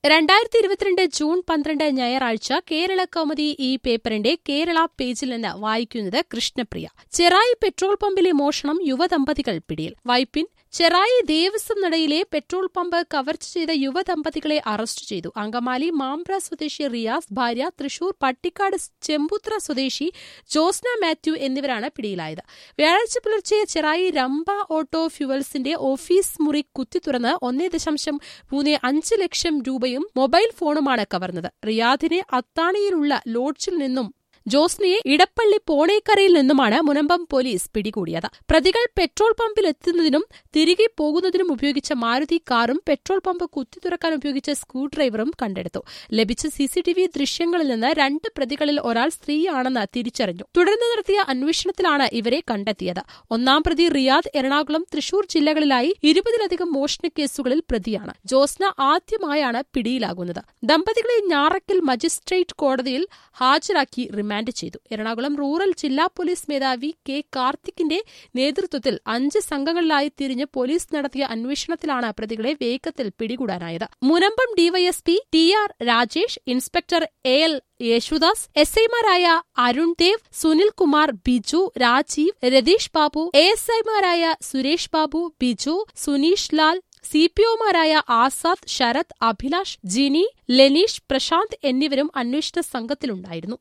രണ്ടായിരത്തി ഇരുപത്തിരണ്ട് ജൂൺ പന്ത്രണ്ട് ഞായറാഴ്ച കേരള കൗമുദി ഈ പേപ്പറിന്റെ കേരള പേജിൽ നിന്ന് വായിക്കുന്നത് കൃഷ്ണപ്രിയ ചെറായി പെട്രോൾ പമ്പിലെ മോഷണം യുവദമ്പതികൾ പിടിയിൽ വൈപ്പിൻ ചെറായി ദേവസ്വം നടയിലെ പെട്രോൾ പമ്പ് കവർച്ച ചെയ്ത യുവദമ്പതികളെ അറസ്റ്റ് ചെയ്തു അങ്കമാലി മാമ്പ്ര സ്വദേശി റിയാസ് ഭാര്യ തൃശൂർ പട്ടിക്കാട് ചെമ്പുത്ര സ്വദേശി ജോസ്ന മാത്യു എന്നിവരാണ് പിടിയിലായത് വ്യാഴാഴ്ച പുലർച്ചെ ചെറായി രംഭ ഓട്ടോ ഫ്യുവൽസിന്റെ ഓഫീസ് മുറി കുത്തി തുറന്ന് ഒന്നേ ദശാംശം മൂന്ന് അഞ്ച് ലക്ഷം രൂപയും മൊബൈൽ ഫോണുമാണ് കവർന്നത് റിയാദിനെ അത്താണിയിലുള്ള ലോഡ്ജിൽ നിന്നും ജോസ്നയെ ഇടപ്പള്ളി പോണേക്കരയിൽ നിന്നുമാണ് മുനമ്പം പോലീസ് പിടികൂടിയത് പ്രതികൾ പെട്രോൾ പമ്പിൽ എത്തുന്നതിനും തിരികെ പോകുന്നതിനും ഉപയോഗിച്ച മാരുതി കാറും പെട്രോൾ പമ്പ് കുത്തി തുറക്കാൻ ഉപയോഗിച്ച സ്ക്രൂ ഡ്രൈവറും കണ്ടെടുത്തു ലഭിച്ച സിസിടിവി ദൃശ്യങ്ങളിൽ നിന്ന് രണ്ട് പ്രതികളിൽ ഒരാൾ സ്ത്രീയാണെന്ന് തിരിച്ചറിഞ്ഞു തുടർന്ന് നടത്തിയ അന്വേഷണത്തിലാണ് ഇവരെ കണ്ടെത്തിയത് ഒന്നാം പ്രതി റിയാദ് എറണാകുളം തൃശൂർ ജില്ലകളിലായി ഇരുപതിലധികം മോഷണ കേസുകളിൽ പ്രതിയാണ് ജോസ്ന ആദ്യമായാണ് പിടിയിലാകുന്നത് ദമ്പതികളെ ഞാറക്കൽ മജിസ്ട്രേറ്റ് കോടതിയിൽ ഹാജരാക്കി റിമാൻഡ് ചെയ്തു എറണാകുളം റൂറൽ ജില്ലാ പോലീസ് മേധാവി കെ കാർത്തിക്കിന്റെ നേതൃത്വത്തിൽ അഞ്ച് സംഘങ്ങളിലായി തിരിഞ്ഞ് പോലീസ് നടത്തിയ അന്വേഷണത്തിലാണ് പ്രതികളെ വേഗത്തിൽ പിടികൂടാനായത് Munambam DYSP T R Rajesh inspector A L Yesudas S ഐമാരായ അരുൺ ദേവ് സുനിൽ കുമാർ ബിജു രാജീവ് രതീഷ് ബാബു എ എസ് ഐമാരായ സുരേഷ് ബാബു ബിജു സുനീഷ് ലാൽ സി പി ഒമാരായ ആസാദ് ശരത് അഭിലാഷ് ജിനി ലെനീഷ് പ്രശാന്ത് എന്നിവരും അന്വേഷണ സംഘത്തിലുണ്ടായിരുന്നു